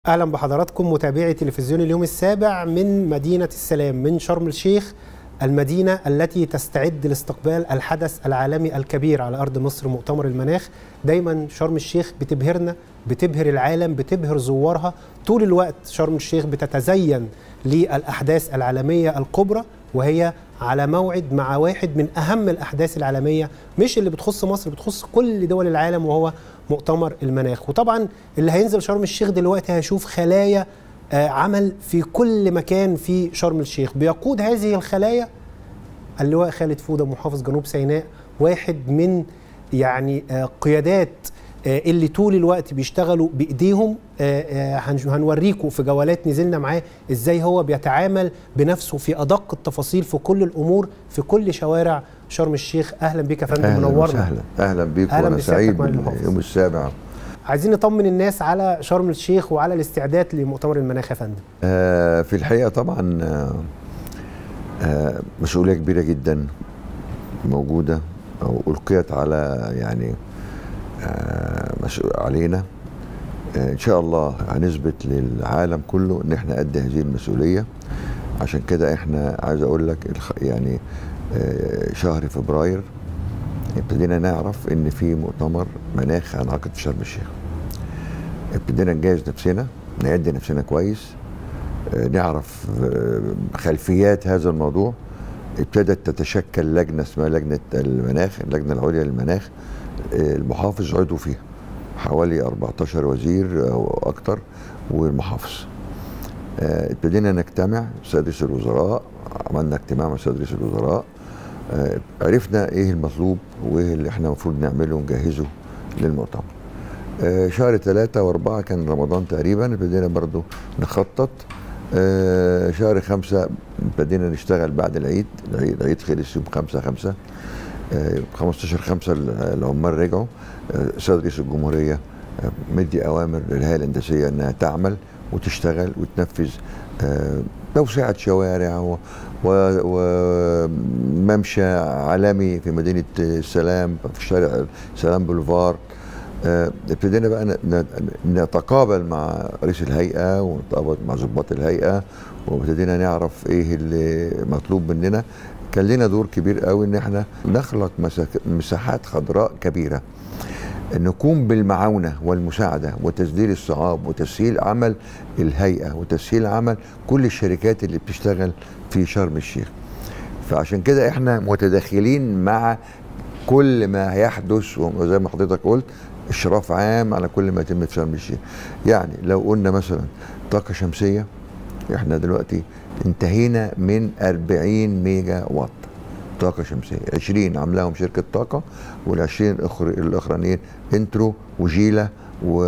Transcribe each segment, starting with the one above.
اهلا بحضراتكم متابعي تلفزيون اليوم السابع من مدينه السلام من شرم الشيخ المدينه التي تستعد لاستقبال الحدث العالمي الكبير على ارض مصر مؤتمر المناخ دايما شرم الشيخ بتبهرنا بتبهر العالم بتبهر زوارها طول الوقت شرم الشيخ بتتزين للاحداث العالميه الكبرى وهي على موعد مع واحد من اهم الاحداث العالميه مش اللي بتخص مصر بتخص كل دول العالم وهو مؤتمر المناخ وطبعا اللي هينزل شرم الشيخ دلوقتي هيشوف خلايا آه، عمل في كل مكان في شرم الشيخ بيقود هذه الخلايا اللواء خالد فوده محافظ جنوب سيناء واحد من يعني آه، قيادات آه، اللي طول الوقت بيشتغلوا بايديهم آه، آه، هنج- هنوريكم في جولات نزلنا معاه ازاي هو بيتعامل بنفسه في ادق التفاصيل في كل الامور في كل شوارع شرم الشيخ اهلا بيك يا فندم اهلا منورنا وسهلا اهلا بيك أهلاً وانا بسيادتك سعيد معالي المحافظ. باليوم السابع عايزين نطمن الناس على شرم الشيخ وعلى الاستعداد لمؤتمر المناخ يا فندم آه في الحقيقه طبعا آه آه مسؤوليه كبيره جدا موجوده او القيت على يعني آه مسؤول علينا آه ان شاء الله هنثبت للعالم كله ان احنا قد هذه المسؤوليه عشان كده احنا عايز اقول لك الخ- يعني آه شهر فبراير ابتدينا نعرف ان في مؤتمر مناخ هنعقد في شرم الشيخ ابتدينا نجهز نفسنا نعد نفسنا كويس آه، نعرف آه، خلفيات هذا الموضوع ابتدت تتشكل لجنه اسمها لجنه المناخ اللجنه العليا للمناخ آه، المحافظ عضو فيها حوالي 14 وزير او اكتر والمحافظ آه، ابتدينا نجتمع سيد رئيس الوزراء عملنا اجتماع مع سيد رئيس الوزراء آه، عرفنا ايه المطلوب وايه اللي احنا المفروض نعمله ونجهزه للمؤتمر آه، شهر ثلاثة وأربعة كان رمضان تقريبا ابتدينا برضو نخطط آه، شهر خمسة ابتدينا نشتغل بعد العيد العيد, العيد خلص يوم خمسة خمسة آه، 15 خمسة العمال رجعوا آه، سيد رئيس الجمهورية آه، مدي أوامر للهيئة الهندسية إنها تعمل وتشتغل وتنفذ آه، توسعة شوارع و- و- وممشى عالمي في مدينة السلام في شارع سلام بولفار آه، ابتدينا بقى ن- ن- نتقابل مع رئيس الهيئه ونتقابل مع ضباط الهيئه وابتدينا نعرف ايه اللي مطلوب مننا كان لنا دور كبير قوي ان احنا نخلق مساك- مساحات خضراء كبيره نقوم بالمعاونه والمساعده وتسديد الصعاب وتسهيل عمل الهيئه وتسهيل عمل كل الشركات اللي بتشتغل في شرم الشيخ فعشان كده احنا متداخلين مع كل ما يحدث وزي ما حضرتك قلت اشراف عام على كل ما يتم في شرم الشيخ يعني لو قلنا مثلا طاقه شمسيه احنا دلوقتي انتهينا من 40 ميجا وات طاقة شمسية 20 عاملاهم شركة طاقة وال20 الأخر الأخرانيين انترو وجيلا و...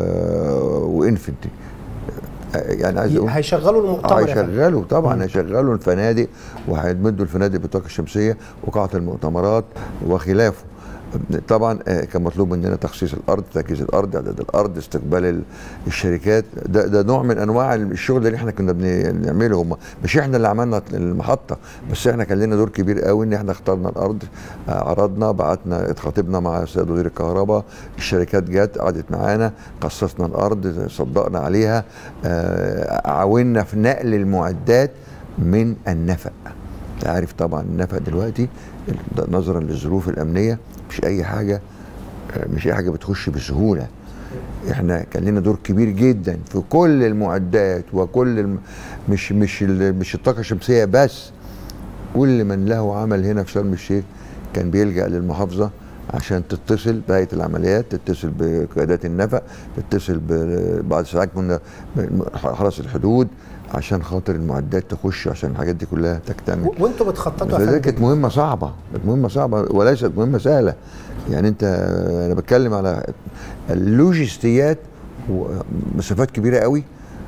وانفنتي يعني عايز اقول هيشغلوا المؤتمر يا فندم هيشغلوا مم. طبعا هيشغلوا الفنادق وهيمدوا الفنادق بالطاقه الشمسيه وقاعه المؤتمرات وخلافه طبعا آه، كان مطلوب مننا تخصيص الارض تجهيز الارض اعداد الارض استقبال ال- الشركات ده, ده نوع من انواع الشغل اللي احنا كنا بنعمله هم مش احنا اللي عملنا المحطه بس احنا كان لنا دور كبير قوي ان احنا اخترنا الارض آه، عرضنا بعتنا اتخاطبنا مع السيد وزير الكهرباء الشركات جت قعدت معانا قصصنا الارض صدقنا عليها آه، عاونا في نقل المعدات من النفق انت عارف طبعا النفق دلوقتي ده نظرا للظروف الامنيه مش اي حاجه آه، مش اي حاجه بتخش بسهوله احنا كان لنا دور كبير جدا في كل المعدات وكل الم... مش مش ال... مش الطاقه الشمسيه بس كل من له عمل هنا في شرم الشيخ كان بيلجا للمحافظه عشان تتصل بهيئه العمليات تتصل بقيادات النفق تتصل ب- بعض الساعات كنا حرس الحدود عشان خاطر المعدات تخش عشان الحاجات دي كلها تكتمل و- وانتوا بتخططوا بس يا دي فندم كانت مهمه صعبه كانت مهمه صعبه وليست مهمه سهله يعني انت انا بتكلم على اللوجستيات ومسافات كبيره قوي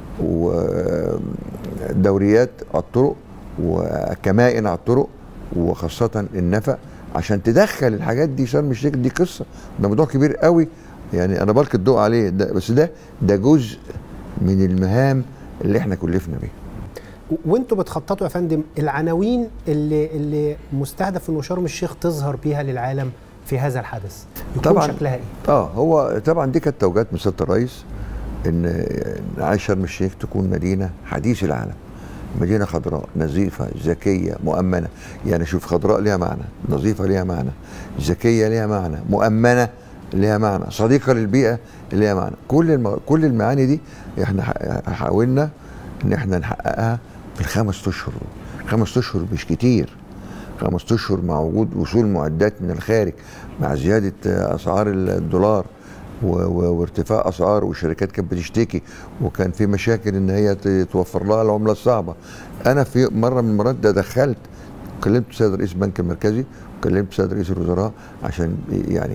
ودوريات على الطرق وكمائن على الطرق وخاصه النفق عشان تدخل الحاجات دي شرم الشيخ دي قصه ده موضوع كبير قوي يعني انا بلقي الضوء عليه ده بس ده ده جزء من المهام اللي احنا كلفنا بيها و- وانتوا بتخططوا يا فندم العناوين اللي اللي مستهدف ان شرم الشيخ تظهر بيها للعالم في هذا الحدث يكون طبعاً. شكلها ايه؟ اه هو طبعا دي كانت توجيهات من سياده الرئيس ان إن عايز شرم الشيخ تكون مدينه حديث العالم مدينه خضراء نظيفه ذكيه مؤمنه يعني شوف خضراء ليها معنى نظيفه ليها معنى ذكيه ليها معنى مؤمنه ليها معنى صديقه للبيئه ليها معنى كل الم... كل المعاني دي احنا ح- حاولنا ان احنا نحققها في الخمس اشهر دول. خمس اشهر مش كتير خمس اشهر مع وجود وصول معدات من الخارج مع زياده آه، اسعار الدولار و- و- وارتفاع اسعار والشركات كانت بتشتكي وكان في مشاكل ان هي ت- توفر لها العمله الصعبه انا في مره من المرات ده دخلت كلمت السيد رئيس البنك المركزي وكلمت السيد رئيس الوزراء عشان يعني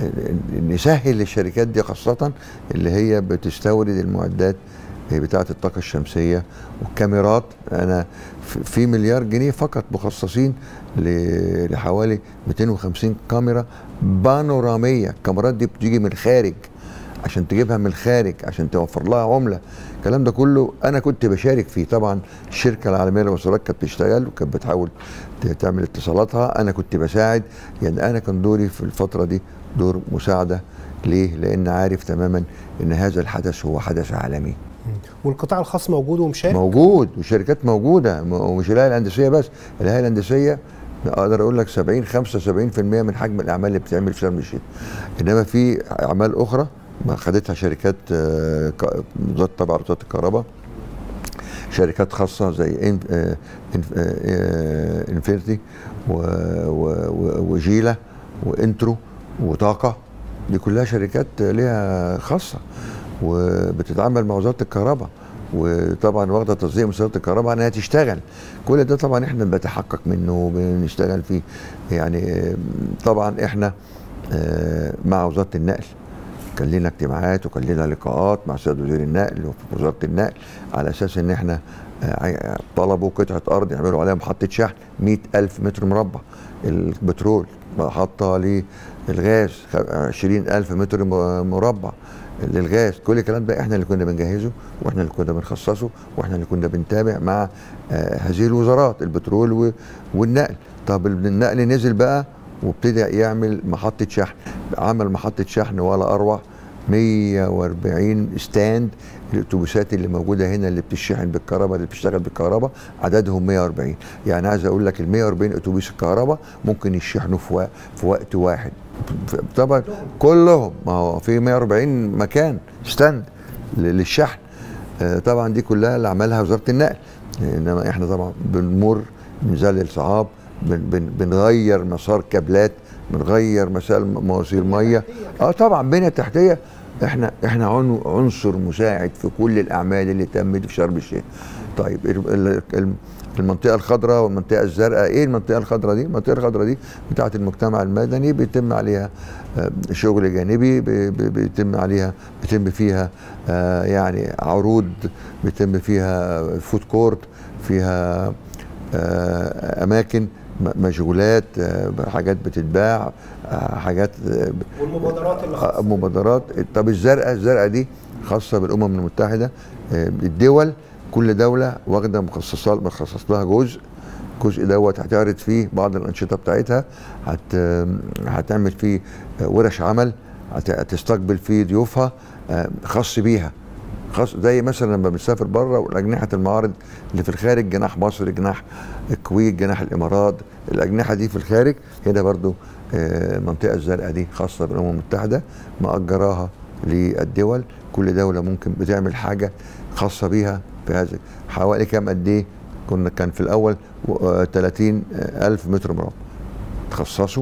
نسهل للشركات دي خاصة اللي هي بتستورد المعدات بتاعة الطاقة الشمسية والكاميرات أنا في- في مليار جنيه فقط مخصصين ل- لحوالي 250 كاميرا بانورامية الكاميرات دي بتيجي من الخارج عشان تجيبها من الخارج عشان توفر لها عمله الكلام ده كله انا كنت بشارك فيه طبعا الشركه العالميه للوصلات كانت بتشتغل وكانت بتحاول ت- تعمل اتصالاتها انا كنت بساعد يعني انا كان دوري في الفتره دي دور مساعده ليه؟ لان عارف تماما ان هذا الحدث هو حدث عالمي والقطاع الخاص موجود ومشارك موجود والشركات موجوده م- ومش الهيئه الهندسيه بس الهيئه الهندسيه اقدر اقول لك 70 75% من حجم الاعمال اللي بتتعمل في شرم الشيخ انما في اعمال اخرى ما خدتها شركات آه، ك- ذات تبع وزاره الكهرباء شركات خاصه زي إن آه، إن- آه، انفينيتي و- و- و- وجيله وانترو وطاقه دي كلها شركات ليها خاصه وبتتعامل مع وزاره الكهرباء وطبعا واخده تصديق من وزاره الكهرباء انها تشتغل كل ده طبعا احنا بنتحقق منه وبنشتغل فيه يعني آه، طبعا احنا آه، مع وزاره النقل كان لنا اجتماعات وكان لنا لقاءات مع سيد وزير النقل وفي وزاره النقل على اساس ان احنا آه، عاي- طلبوا قطعه ارض يعملوا عليها محطه شحن 100 الف متر مربع البترول محطه للغاز 20 الف متر م- مربع للغاز كل الكلام ده احنا اللي كنا بنجهزه واحنا اللي كنا بنخصصه واحنا اللي كنا بنتابع مع آه، هذه الوزارات البترول و- والنقل طب النقل نزل بقى وابتدى يعمل محطة شحن عمل محطة شحن ولا أروع 140 ستاند الاتوبيسات اللي موجوده هنا اللي بتشحن بالكهرباء اللي بتشتغل بالكهرباء عددهم 140 يعني عايز اقول لك ال 140 اتوبيس الكهرباء ممكن يشحنوا في وق- في وقت واحد طبعا كلهم ما هو في 140 مكان ستاند ل- للشحن آه، طبعا دي كلها اللي عملها وزاره النقل انما احنا طبعا بنمر بنزلل صعاب بن بن بنغير مسار كابلات بنغير مسار مواسير ميه اه طبعا بنيه تحتيه احنا احنا عن- عنصر مساعد في كل الاعمال اللي تمت في شرم الشيخ طيب ال- ال- ال- المنطقه الخضراء والمنطقه الزرقاء ايه المنطقه الخضراء دي المنطقه الخضراء دي بتاعه المجتمع المدني بيتم عليها آه، شغل جانبي بي- بي- بيتم عليها بيتم فيها آه، يعني عروض بيتم فيها فود كورت فيها آه، اماكن م- مشغولات آه، حاجات بتتباع آه، حاجات آه، والمبادرات اللي آه، مبادرات طب الزرقاء الزرقاء دي خاصه بالامم المتحده آه، الدول كل دوله واخده مخصصات مخصص لها جزء الجزء دوت هتعرض فيه بعض الانشطه بتاعتها هت هتعمل فيه آه، ورش عمل هت- هتستقبل فيه ضيوفها آه، خاص بيها خاص زي مثلا لما بنسافر بره والاجنحه المعارض اللي في الخارج جناح مصر جناح الكويت جناح الامارات الاجنحه دي في الخارج هنا برضو آه، المنطقه الزرقاء دي خاصه بالامم المتحده مأجراها للدول كل دوله ممكن بتعمل حاجه خاصه بيها في هذا حوالي كام قد ايه كنا كان في الاول آه، 30 الف متر مربع تخصصوا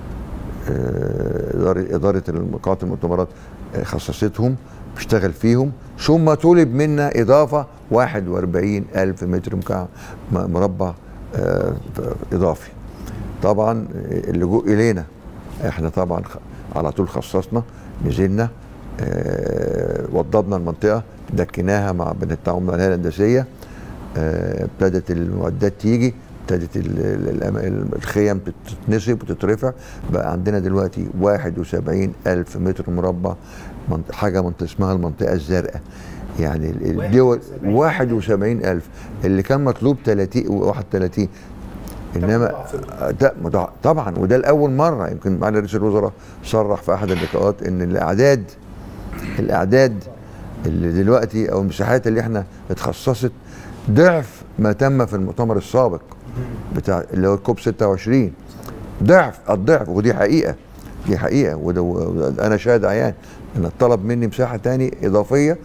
آه، إدارة إدارة قاعات المؤتمرات آه، خصصتهم بيشتغل فيهم ثم طلب منا إضافة 41 ألف متر مكعب م- مربع آه، إضافي طبعا آه، اللجوء إلينا احنا طبعا خ- على طول خصصنا نزلنا آه، وضبنا المنطقة دكناها مع بالتعاون مع الهيئة الهندسية آه، ابتدت المعدات تيجي ابتدت ال- ال- الأم- الخيم تتنصب وتترفع بقى عندنا دلوقتي 71 ألف متر مربع منط- حاجة منطقة اسمها المنطقة الزرقاء يعني ال- الدول 71 ألف اللي كان مطلوب 30 31 انما ده مضاع- طبعا وده لاول مره يمكن معالي رئيس الوزراء صرح في احد اللقاءات ان الاعداد الاعداد اللي دلوقتي او المساحات اللي احنا اتخصصت ضعف ما تم في المؤتمر السابق بتاع اللي هو الكوب 26 ضعف الضعف ودي حقيقه دي حقيقه وده وده انا شاهد عيان انا طلب مني مساحه تاني اضافيه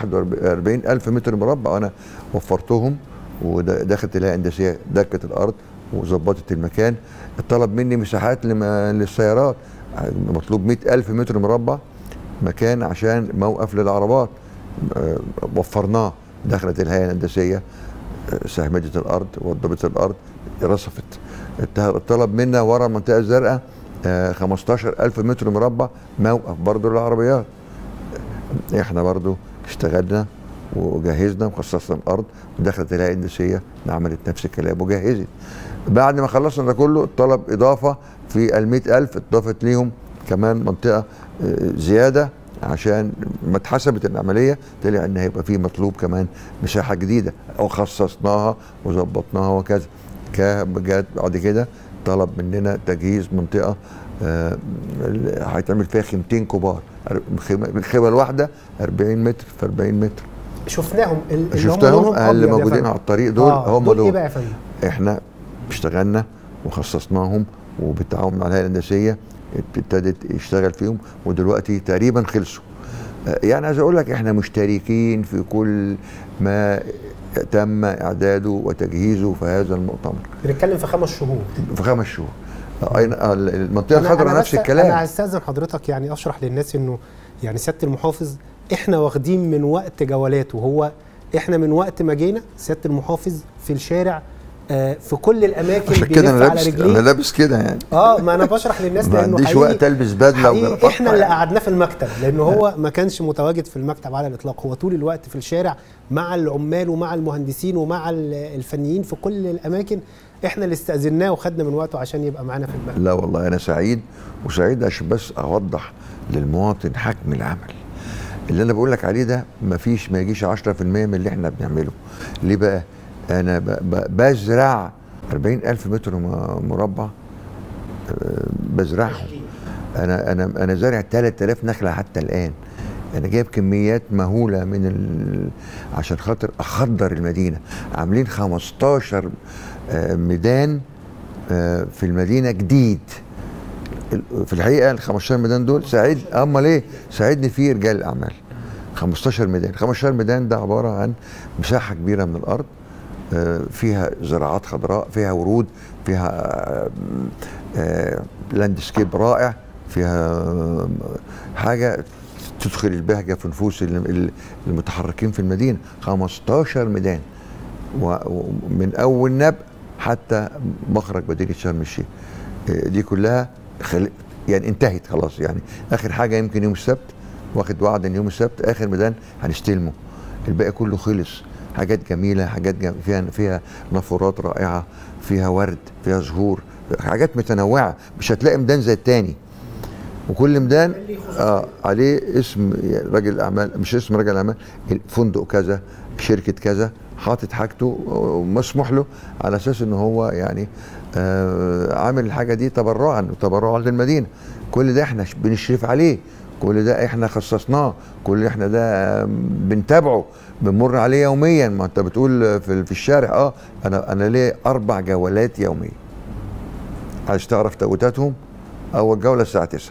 41 الف متر مربع وانا وفرتهم ودخلت الهيئه الهندسيه دكت الارض وظبطت المكان طلب مني مساحات لما- للسيارات مطلوب 100 الف متر مربع مكان عشان موقف للعربات آه، وفرناه دخلت الهيئه الهندسيه آه، سهمدت الارض وضبت الارض رصفت الت- طلب منا ورا المنطقه الزرقاء آه، 15000 متر مربع موقف برضو للعربيات احنا برضو اشتغلنا وجهزنا وخصصنا الارض ودخلت الهيئه الهندسيه عملت نفس الكلام وجهزت بعد ما خلصنا ده كله طلب اضافه في ال 100000 اتضافت ليهم كمان منطقه آه، زياده عشان ما اتحسبت العمليه طلع ان هيبقى في مطلوب كمان مساحه جديده وخصصناها وظبطناها وكذا كا- جت بعد كده طلب مننا تجهيز منطقه آه، هيتعمل فيها خيمتين كبار الخيمه الخيمه الواحده 40 متر في 40 متر شفناهم ال- اللي هم شفتهم لونهم اللي أبيض يا موجودين فندم. على الطريق دول آه هم دول ايه دول بقى يا فندم؟ احنا اشتغلنا وخصصناهم وبالتعاون مع الهيئه الهندسيه ابتدت يشتغل فيهم ودلوقتي تقريبا خلصوا آه، يعني عايز اقول لك احنا مشتركين في كل ما تم اعداده وتجهيزه في هذا المؤتمر بنتكلم في خمس شهور في خمس شهور آه، أين- آه، المنطقه أنا- الخضراء أنا نفس بس- الكلام انا هستاذن حضرتك يعني اشرح للناس انه يعني سياده المحافظ احنا واخدين من وقت جولاته هو احنا من وقت ما جينا سياده المحافظ في الشارع آه، في كل الاماكن عشان كده انا بيلف على لابس انا رجليه لابس كده يعني اه ما انا بشرح للناس ما لانه عنديش حقيقي- وقت البس بدله حقيقي وجرافطة احنا اللي يعني. قعدناه في المكتب لانه هو ما كانش متواجد في المكتب على الاطلاق هو طول الوقت في الشارع مع العمال ومع المهندسين ومع ال- الفنيين في كل الاماكن احنا اللي استاذناه وخدنا من وقته عشان يبقى معانا في المكتب لا والله انا سعيد وسعيد عشان بس اوضح للمواطن حجم العمل اللي انا بقول لك عليه ده مفيش ما يجيش 10% من اللي احنا بنعمله ليه بقى انا ب- ب- بزرع 40000 متر م- مربع آه، بزرعهم انا انا انا زارع 3000 نخله حتى الان انا جايب كميات مهوله من ال... عشان خاطر اخضر المدينه عاملين 15 آه، ميدان آه، في المدينه جديد ال- في الحقيقه ال 15 ميدان دول ساعد امال ايه ساعدني فيه رجال الاعمال 15 ميدان 15 ميدان ده عباره عن مساحه كبيره من الارض آه، فيها زراعات خضراء فيها ورود فيها آه، آه، لاندسكيب رائع فيها آه، حاجه تدخل البهجه في نفوس ال- ال- المتحركين في المدينه 15 ميدان و- ومن اول نبأ حتى مخرج مدينه شرم الشيخ آه، دي كلها خل... يعني انتهت خلاص يعني اخر حاجه يمكن يوم السبت واخد وعد ان يوم السبت اخر ميدان هنستلمه الباقي كله خلص حاجات جميله حاجات جم... فيها فيها نافورات رائعه فيها ورد فيها زهور حاجات متنوعه مش هتلاقي ميدان زي التاني وكل ميدان آه عليه اسم راجل اعمال مش اسم راجل اعمال فندق كذا شركه كذا حاطط حاجته ومسموح له على اساس ان هو يعني آه عامل الحاجه دي تبرعا وتبرعا للمدينه كل ده احنا بنشرف عليه كل ده احنا خصصناه كل احنا ده بنتابعه بنمر عليه يوميا ما انت بتقول في, في الشارع اه انا انا ليه اربع جولات يوميا عايز تعرف توقيتاتهم اول جوله الساعه 9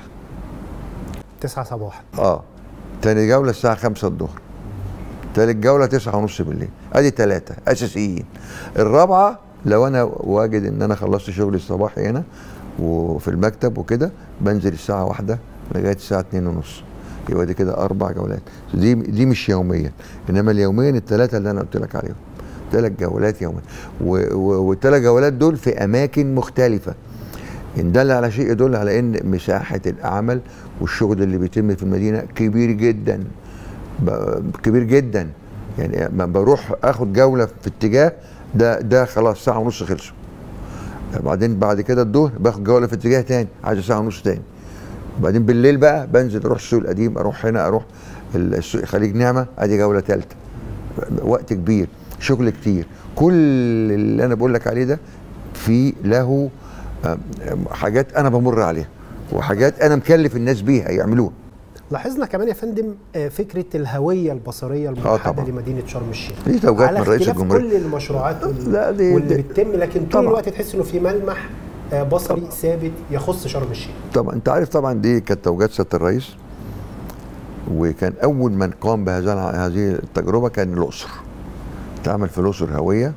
9 صباحا اه تاني جوله الساعه 5 الظهر تالت جوله 9 ونص بالليل ادي ثلاثه اساسيين الرابعه لو انا واجد ان انا خلصت شغلي الصباحي هنا وفي المكتب وكده بنزل الساعه واحدة لغايه الساعه 2 ونص يبقى دي كده اربع جولات دي دي مش يوميا انما اليومين الثلاثه اللي انا قلت لك عليهم ثلاث جولات يوميا والثلاث جولات دول في اماكن مختلفه ان دل على شيء يدل على ان مساحه العمل والشغل اللي بيتم في المدينه كبير جدا ب- كبير جدا يعني لما بروح اخد جوله في اتجاه ده ده خلاص ساعه ونص خلصوا بعدين بعد كده الظهر باخد جوله في اتجاه تاني عايز ساعه ونص تاني وبعدين بالليل بقى بنزل اروح السوق القديم اروح هنا اروح السوق خليج نعمه ادي جوله ثالثه وقت كبير شغل كتير كل اللي انا بقول لك عليه ده في له آم، آم، حاجات انا بمر عليها وحاجات انا مكلف الناس بيها يعملوها لاحظنا كمان يا فندم آه، فكره الهويه البصريه الموحده طبعاً. لمدينه شرم الشيخ دي توجيهات على من رئيس اختلاف الجمهورية. كل المشروعات وال- لا، دي- واللي دي- بتتم لكن طول طبعاً. الوقت تحس انه في ملمح آه، بصري ثابت يخص شرم الشيخ طبعا انت عارف طبعا دي كانت توجيهات سياده الرئيس وكان اول من قام بهذا هذه التجربه كان الاقصر تعمل في الاقصر هويه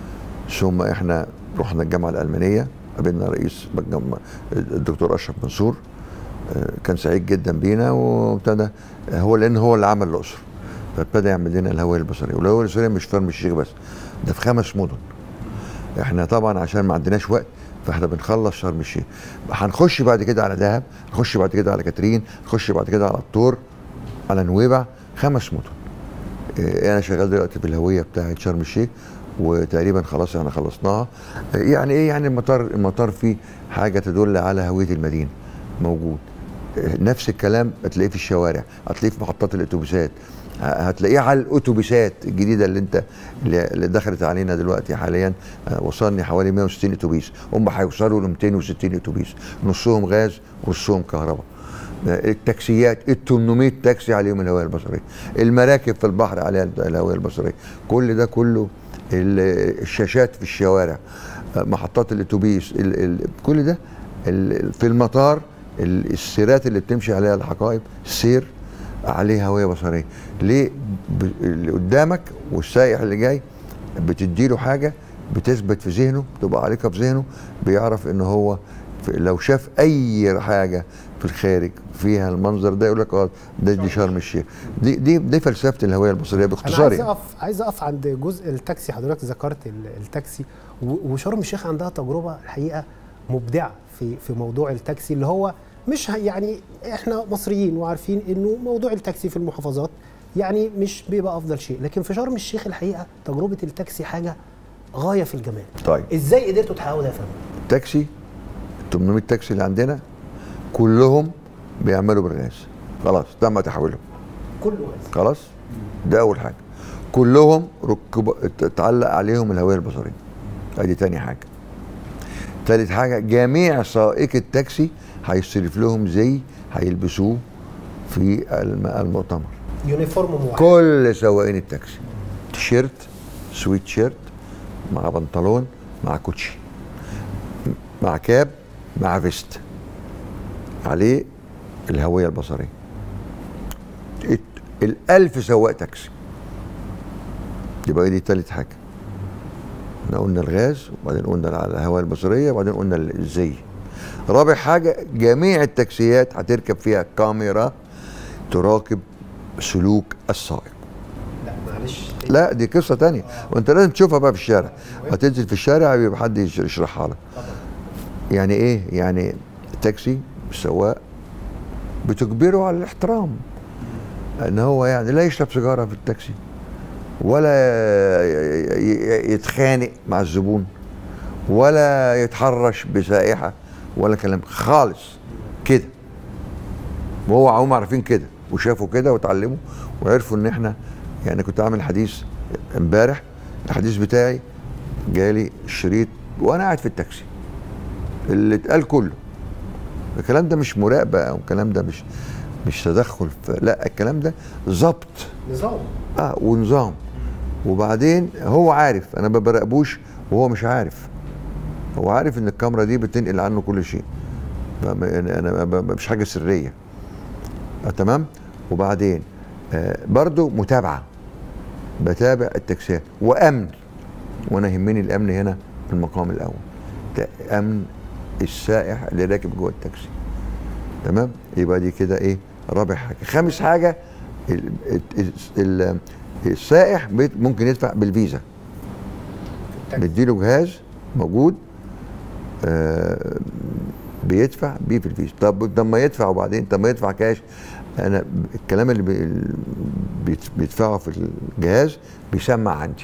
ثم احنا رحنا الجامعه الالمانيه قابلنا رئيس الجامعة الدكتور اشرف منصور آه، كان سعيد جدا بينا وابتدى هو لان هو اللي عمل الاقصر فابتدى يعمل لنا الهويه البصريه والهويه البصريه مش في شرم الشيخ بس ده في خمس مدن احنا طبعا عشان ما عندناش وقت فاحنا بنخلص شرم الشيخ هنخش بعد كده على دهب نخش بعد كده على كاترين نخش بعد كده على الطور على نويبع خمس مدن اه، انا شغال دلوقتي في الهويه بتاعه شرم الشيخ وتقريبا خلاص احنا خلصناها اه، يعني ايه يعني المطار المطار فيه حاجه تدل على هويه المدينه موجود اه، نفس الكلام هتلاقيه في الشوارع هتلاقيه في محطات الاتوبيسات ه- هتلاقيه على الاتوبيسات الجديده اللي انت اللي اللي دخلت علينا دلوقتي حاليا اه، وصلني حوالي 160 اتوبيس هم هيوصلوا ل 260 اتوبيس نصهم غاز ونصهم كهرباء التاكسيات ال 800 تاكسي عليهم الهويه البصريه المراكب في البحر عليها الهويه البصريه كل ده كله ال- الشاشات في الشوارع محطات الاتوبيس ال- ال- كل ده ال- في المطار ال- السيرات اللي بتمشي عليها الحقائب السير عليه هويه بصريه ليه ب- اللي قدامك والسائح اللي جاي بتديله حاجه بتثبت في ذهنه تبقى عليقه في ذهنه بيعرف ان هو في- لو شاف اي حاجه في الخارج فيها المنظر ده يقول لك اه ده دي شرم الشيخ دي دي دي فلسفه الهويه البصريه انا باختصار عايز يعني. اقف عايز اقف عند جزء التاكسي حضرتك ذكرت ال- التاكسي و- وشرم الشيخ عندها تجربه الحقيقه مبدعه في في موضوع التاكسي اللي هو مش ه- يعني احنا مصريين وعارفين انه موضوع التاكسي في المحافظات يعني مش بيبقى افضل شيء لكن في شرم الشيخ الحقيقه تجربه التاكسي حاجه غايه في الجمال طيب ازاي قدرتوا تحققوا ده يا فندم تاكسي 800 تاكسي اللي عندنا كلهم بيعملوا بالغاز خلاص تم تحويلهم كله غاز خلاص ده اول حاجه كلهم ركب اتعلق عليهم الهويه البصريه ادي تاني حاجه تالت حاجه جميع سائق التاكسي هيصرف لهم زي هيلبسوه في الم- المؤتمر يونيفورم موحد كل سواقين التاكسي تيشيرت سويت شيرت مع بنطلون مع كوتشي مع كاب مع فيست عليه الهوية البصرية الت- الألف سواق تاكسي يبقى دي تالت حاجة احنا قلنا الغاز وبعدين قلنا الهوية البصرية وبعدين قلنا الزي رابع حاجة جميع التاكسيات هتركب فيها كاميرا تراقب سلوك السائق لا معلش لا دي قصه تانية وانت لازم تشوفها بقى في الشارع هتنزل في الشارع يبقى حد يش- يشرحها لك يعني ايه يعني التاكسي السواق بتجبره على الاحترام ان هو يعني لا يشرب سيجاره في التاكسي ولا ي- ي- يتخانق مع الزبون ولا يتحرش بسائحه ولا كلام خالص كده وهو هم عارفين كده وشافوا كده واتعلموا وعرفوا ان احنا يعني كنت عامل حديث امبارح الحديث بتاعي جالي الشريط وانا قاعد في التاكسي اللي اتقال كله الكلام ده مش مراقبه او الكلام ده مش مش تدخل في لا الكلام ده ظبط نظام اه ونظام وبعدين هو عارف انا ما براقبوش وهو مش عارف هو عارف ان الكاميرا دي بتنقل عنه كل شيء ما- ما- انا أنا ما- ما- مش حاجه سريه آه تمام وبعدين آه برضو متابعه بتابع التاكسيات وامن وانا يهمني الامن هنا في المقام الاول ده امن السائح اللي راكب جوه التاكسي تمام يبقى دي كده ايه رابع حاجه خامس حاجه ال ال ال السائح بيت- ممكن يدفع بالفيزا بيديله جهاز موجود آه بيدفع بيه في الفيزا طب لما يدفع وبعدين طب ما يدفع كاش انا الكلام اللي بي- بيت- بيدفعه في الجهاز بيسمع عندي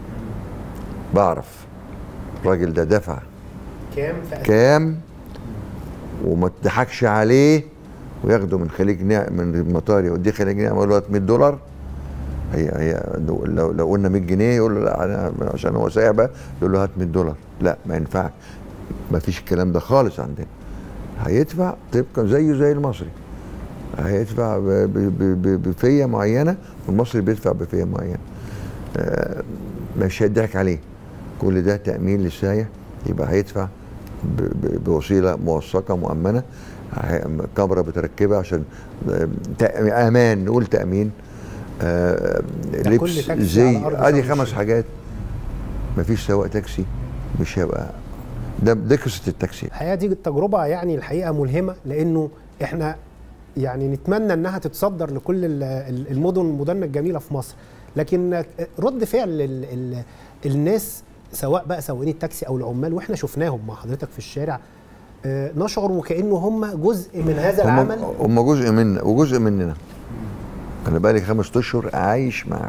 بعرف الراجل ده دفع كام في كام وما تضحكش عليه وياخده من خليج نعم من المطار يوديه خليج نعم يقول له 100 دولار هي هي لو لو قلنا 100 جنيه يقول له لا انا عشان هو سايح بقى يقول له هات 100 دولار لا ما ينفعش ما فيش الكلام ده خالص عندنا هيدفع طبقا زيه زي المصري هيدفع ب- ب- ب- بفيه معينه والمصري بيدفع بفيه معينه آه، مش هيضحك عليه كل ده تامين للسايح يبقى هيدفع ب- ب- بوسيله موثقه مؤمنه هي- كاميرا بتركبها عشان آه، تأ- امان نقول تامين آه، ده كل لبس تاكسي زي على أرض ادي شرم خمس الشيخ. حاجات مفيش سواق تاكسي مش هيبقى ده ده قصه التاكسي الحقيقه دي تجربه يعني الحقيقه ملهمه لانه احنا يعني نتمنى انها تتصدر لكل ال- ال- المدن مدننا الجميله في مصر لكن رد فعل ال ال الناس سواء بقى سواقين التاكسي او العمال واحنا شفناهم مع حضرتك في الشارع آه، نشعر وكانه هم جزء من هذا هم العمل هم جزء منا وجزء مننا انا بقالي خمس اشهر عايش معاهم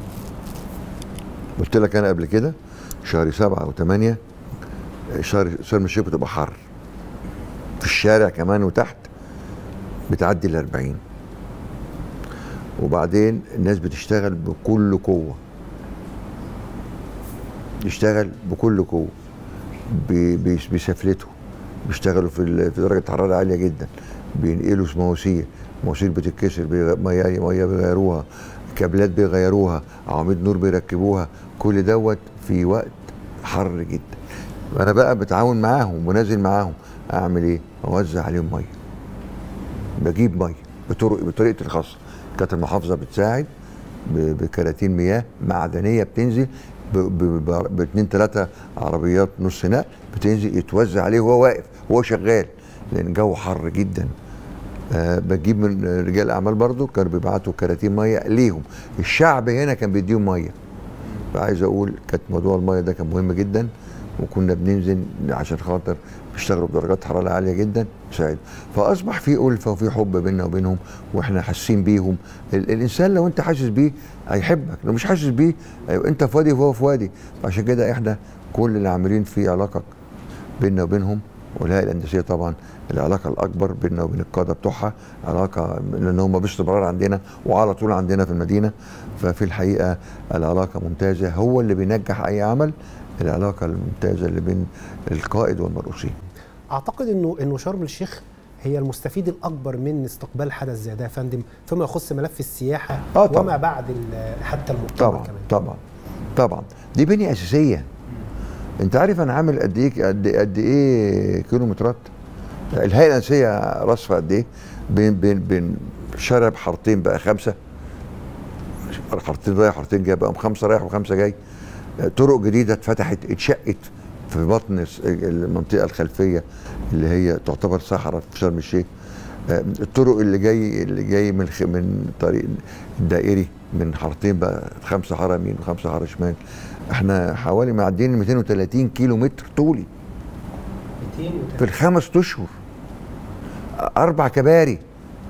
قلت لك انا قبل كده شهر سبعة وثمانية شهر شرم الشيخ بتبقى حر في الشارع كمان وتحت بتعدي ال 40 وبعدين الناس بتشتغل بكل قوة يشتغل بكل قوة بي- بي- بسفلته بيشتغلوا في ال- في درجة حرارة عالية جدا بينقلوا مواسير مواسير بتتكسر بيغ- ميه ميه بيغيروها كابلات بيغيروها عواميد نور بيركبوها كل دوت في وقت حر جدا انا بقى بتعاون معاهم ونازل معاهم اعمل ايه اوزع عليهم ميه بجيب ميه بطرق بطريقتي الخاصه كانت المحافظه بتساعد ب- بكراتين مياه معدنيه بتنزل ب- ب- ب- باثنين ثلاثه عربيات نص نقل بتنزل يتوزع عليه وهو واقف وهو شغال لان الجو حر جدا أه بجيب من رجال اعمال برضو كانوا بيبعتوا كراتين ميه ليهم الشعب هنا كان بيديهم ميه فعايز اقول كانت موضوع الميه ده كان مهم جدا وكنا بننزل عشان خاطر بيشتغلوا بدرجات حراره عاليه جدا تساعد فاصبح في الفه وفي حب بيننا وبينهم واحنا حاسين بيهم ال- الانسان لو انت حاسس بيه هيحبك لو مش حاسس بيه أيوة انت في وادي وهو في وادي عشان كده احنا كل اللي عاملين في علاقه بيننا وبينهم والهيئه الهندسيه طبعا العلاقه الاكبر بيننا وبين القاده بتوعها علاقه لان هم باستمرار عندنا وعلى طول عندنا في المدينه ففي الحقيقه العلاقه ممتازه هو اللي بينجح اي عمل العلاقه الممتازه اللي بين القائد والمرؤوسين اعتقد انه انه شرم الشيخ هي المستفيد الاكبر من استقبال حدث زي ده يا فندم فيما يخص ملف السياحه آه طبعاً. وما بعد ال- حتى المؤتمر طبعا كمان طبعا طبعا دي بنية اساسيه انت عارف انا عامل قد ايه قد قد ايه كيلومترات الهيئه الهندسيه رصفه قد ايه بين بين بين شارع بحارتين بقى خمسه حارتين رايح حارتين جاي بقى خمسه رايح وخمسه جاي طرق جديده اتفتحت اتشقت في بطن الس- المنطقه الخلفيه اللي هي تعتبر صحراء في شرم الشيخ آه، الطرق اللي جاي اللي جاي من خ- من طريق الدائري من حارتين بقى خمسه حاره يمين وخمسه حاره شمال احنا حوالي معديين 230 كيلو متر طولي في الخمس اشهر اربع كباري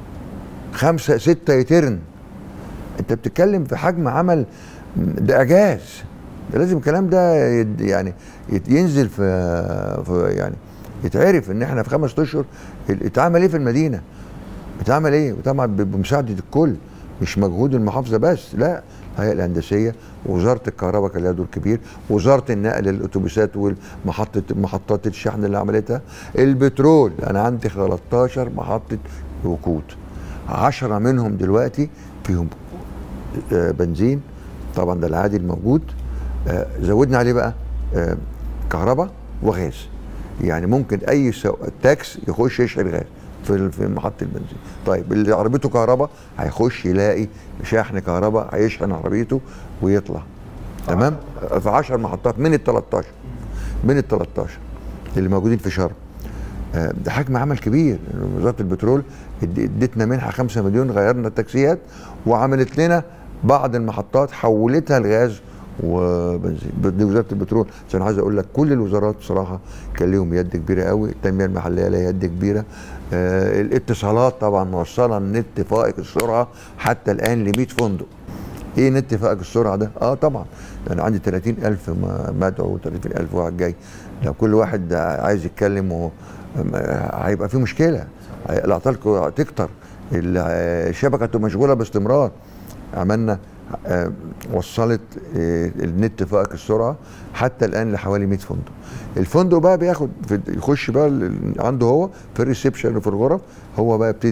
خمسه سته يترن انت بتتكلم في حجم عمل ده اعجاز ده لازم الكلام ده يد- يعني يت- ينزل في, في يعني يتعرف ان احنا في خمس اشهر ال- اتعمل ايه في المدينه اتعمل ايه وطبعا ب- بمساعده الكل مش مجهود المحافظه بس لا الهيئه الهندسيه ووزاره الكهرباء كان لها دور كبير وزاره النقل الاتوبيسات والمحطه محطات الشحن اللي عملتها البترول انا عندي 13 محطه وقود 10 منهم دلوقتي فيهم آه، بنزين طبعا ده العادي الموجود آه، زودنا عليه بقى آه، كهرباء وغاز يعني ممكن اي سو- تاكس يخش يشحن غاز في في محطه البنزين طيب اللي عربيته كهرباء هيخش يلاقي شحن كهرباء هيشحن عربيته ويطلع تمام في 10 محطات من ال 13 من ال 13 اللي موجودين في شرم آه، ده حجم عمل كبير وزاره البترول اد- ادتنا منحه 5 مليون غيرنا التاكسيات وعملت لنا بعض المحطات حولتها لغاز وبنزين دي وزاره البترول عشان عايز اقول لك كل الوزارات بصراحه كان ليهم يد كبيره قوي التنميه المحليه لها يد كبيره آه الاتصالات طبعا موصله النت فائق السرعه حتى الان ل 100 فندق ايه نت فائق السرعه ده؟ اه طبعا انا عندي 30000 م- مدعو 30000 واحد جاي لو كل واحد عايز يتكلم و... م- هيبقى في مشكله هي- الاعطال ك- تكتر ال- الشبكه تبقى مشغوله باستمرار عملنا آه، وصلت آه، النت فائق السرعه حتى الان لحوالي 100 فندق الفندق بقى بياخد في يخش بقى ال- عنده هو في الريسبشن وفي الغرف هو بقى يبتدي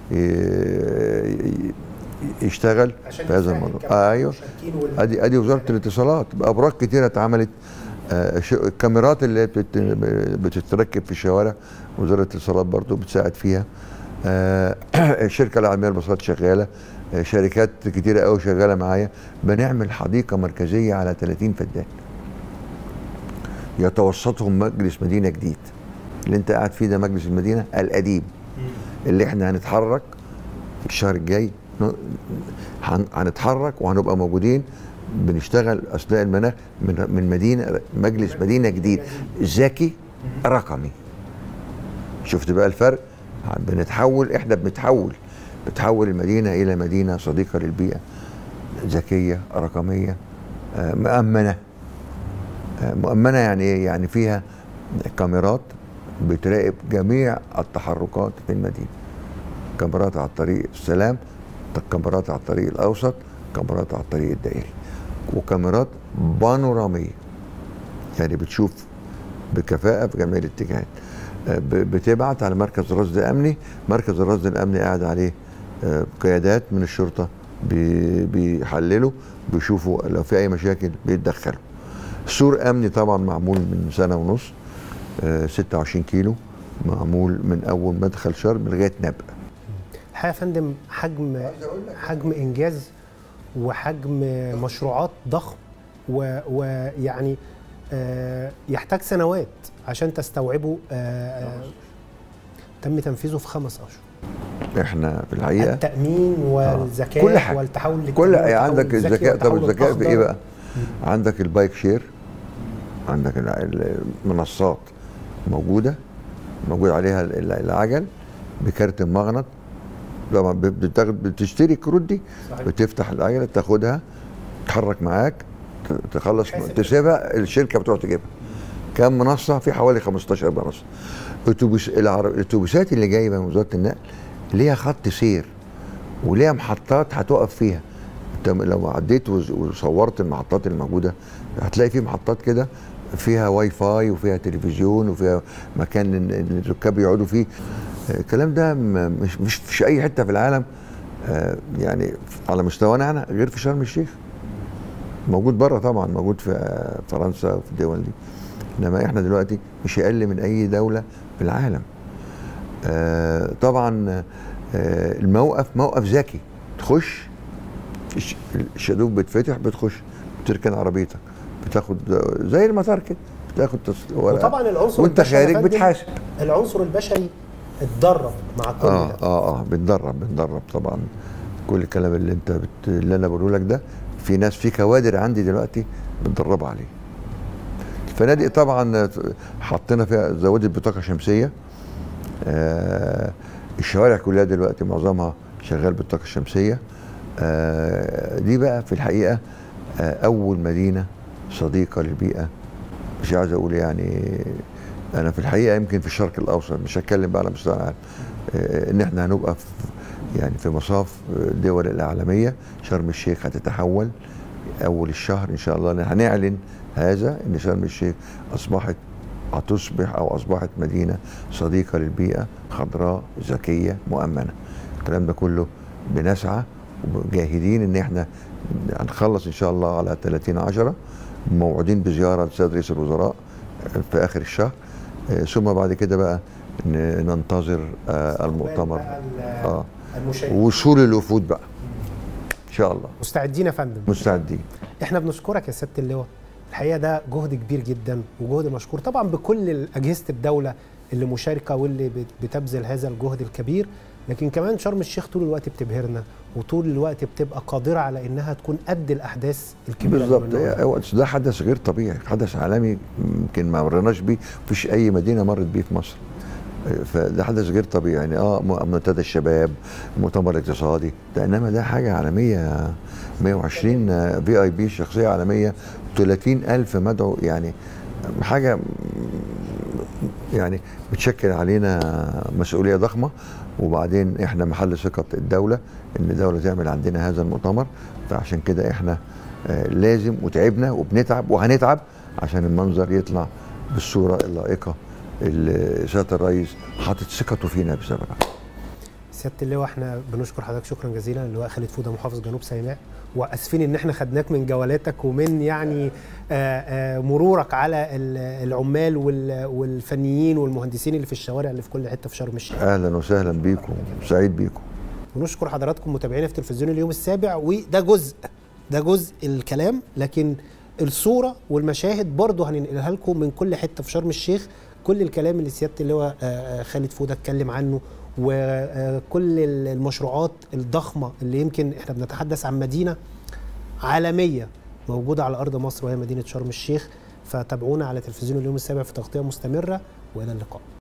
ي- يشتغل عشان في هذا يساعد الموضوع كمان آه ايوه المشاركين وال- ادي ادي وزاره الاتصالات ابراج كتيره اتعملت آه، ش- الكاميرات اللي بتت- بتتركب في الشوارع وزاره الاتصالات برضو بتساعد فيها آه، الشركه العالميه للباصات شغاله آه، شركات كتيره قوي شغاله معايا بنعمل حديقه مركزيه على 30 فدان يتوسطهم مجلس مدينه جديد اللي انت قاعد فيه ده مجلس المدينه القديم اللي احنا هنتحرك في الشهر الجاي ن- هن- هنتحرك وهنبقى موجودين بنشتغل اثناء المناخ من من مدينه مجلس مدينه جديد ذكي رقمي شفت بقى الفرق بنتحول احنا بنتحول بتحول المدينه الى مدينه صديقه للبيئه ذكيه رقميه آه، مؤمنه آه، مؤمنه يعني ايه يعني فيها كاميرات بتراقب جميع التحركات في المدينه كاميرات على الطريق السلام كاميرات على الطريق الاوسط كاميرات على الطريق الدائري وكاميرات بانوراميه يعني بتشوف بكفاءه في جميع الاتجاهات آه، ب- بتبعت على مركز رصد امني مركز الرصد الامني قاعد عليه آه، قيادات من الشرطه بي- بيحللوا بيشوفوا لو في اي مشاكل بيتدخلوا سور امني طبعا معمول من سنه ونص آه، 26 كيلو معمول من اول مدخل شرم لغايه نبأ الحقيقه يا فندم حجم حجم انجاز وحجم مشروعات ضخم و- ويعني آه، يحتاج سنوات عشان تستوعبه آه، آه، تم تنفيذه في خمس اشهر احنا في الحقيقه التامين والذكاء كل حاجة. والتحول للتأمين كل والتحول عندك الذكي الذكاء طب والتحول الذكاء في ايه الأخضر. بقى؟ عندك البايك شير عندك الع- المنصات موجوده موجود عليها ال- ال- العجل بكارت مغنط طبعا ب- بتاخد بتشتري الكروت دي صحيح. بتفتح العجله تاخدها تتحرك معاك ت- تخلص تحاسب. تسيبها الشركه بتروح تجيبها كم منصه في حوالي 15 منصه اتوبيس العر- الاتوبيسات اللي جايه من وزاره النقل ليها خط سير وليها محطات هتقف فيها انت لو عديت وز- وصورت المحطات الموجوده هتلاقي في محطات كده فيها واي فاي وفيها تلفزيون وفيها مكان ان إن الركاب يقعدوا فيه آه، الكلام ده م- مش مش في اي حته في العالم آه، يعني على مستوانا احنا غير في شرم الشيخ موجود بره طبعا موجود في آه، فرنسا وفي الدول دي انما احنا دلوقتي مش اقل من اي دوله في العالم آه، طبعا آه، الموقف موقف ذكي تخش الش- الشادوف بيتفتح بتخش بتركن عربيتك بتاخد زي المطار كده بتاخد تص- ورقه وطبعا العنصر وانت البشري يا خارج فندم، بتحاسب العنصر البشري اتدرب مع كل اه ده اه اه بندرب بندرب طبعا كل الكلام اللي انت بت... اللي انا بقوله لك ده في ناس في كوادر عندي دلوقتي بتدربوا عليه الفنادق طبعا حطينا فيها زودت بطاقه شمسيه آه الشوارع كلها دلوقتي معظمها شغال بالطاقه الشمسيه آه دي بقى في الحقيقه آه اول مدينه صديقه للبيئه مش عايز اقول يعني انا في الحقيقه يمكن في الشرق الاوسط مش هتكلم بقى على مستوى العالم آه، ان احنا هنبقى في يعني في مصاف الدول الاعلاميه شرم الشيخ هتتحول اول الشهر ان شاء الله هنعلن هذا ان شرم الشيخ اصبحت هتصبح او اصبحت مدينه صديقه للبيئه خضراء ذكيه مؤمنه الكلام ده كله بنسعى وجاهدين ان احنا هنخلص ان شاء الله على 30 10 موعودين بزياره لسيد رئيس الوزراء في اخر الشهر آه، ثم بعد كده بقى ن- ننتظر آه، المؤتمر بقى ال- اه المشاهدين وصول الوفود بقى ان شاء الله مستعدين يا فندم مستعدين احنا بنشكرك يا سياده اللواء الحقيقه ده جهد كبير جدا وجهد مشكور طبعا بكل اجهزه الدوله اللي مشاركه واللي بت- بتبذل هذا الجهد الكبير لكن كمان شرم الشيخ طول الوقت بتبهرنا وطول الوقت بتبقى قادره على انها تكون قد الاحداث الكبيره اللي بالظبط من نوعها. هو ده حدث غير طبيعي حدث عالمي يمكن ما مرناش بيه مفيش اي مدينه مرت بيه في مصر فده حدث غير طبيعي يعني اه م- منتدى الشباب مؤتمر اقتصادي ده انما ده حاجه عالميه 120 في اي بي شخصيه عالميه 30 الف مدعو يعني حاجه يعني بتشكل علينا مسؤوليه ضخمه وبعدين احنا محل ثقه الدوله ان الدوله تعمل عندنا هذا المؤتمر فعشان كده احنا آه، لازم وتعبنا وبنتعب وهنتعب عشان المنظر يطلع بالصوره اللائقه اللي سياده الرئيس حاطط ثقته فينا بسببها سياده اللواء احنا بنشكر حضرتك شكرا جزيلا اللواء خالد فوده محافظ جنوب سيناء واسفين ان احنا خدناك من جولاتك ومن يعني آآ آآ مرورك على العمال والفنيين والمهندسين اللي في الشوارع اللي في كل حته في شرم الشيخ اهلا وسهلا بيكم سعيد بيكم ونشكر حضراتكم متابعينا في تلفزيون اليوم السابع وده جزء ده جزء الكلام لكن الصوره والمشاهد برضه هننقلها لكم من كل حته في شرم الشيخ كل الكلام اللي سياده اللواء خالد فوده اتكلم عنه وكل المشروعات الضخمه اللي يمكن احنا بنتحدث عن مدينه عالميه موجوده على ارض مصر وهي مدينه شرم الشيخ فتابعونا على تلفزيون اليوم السابع في تغطيه مستمره والى اللقاء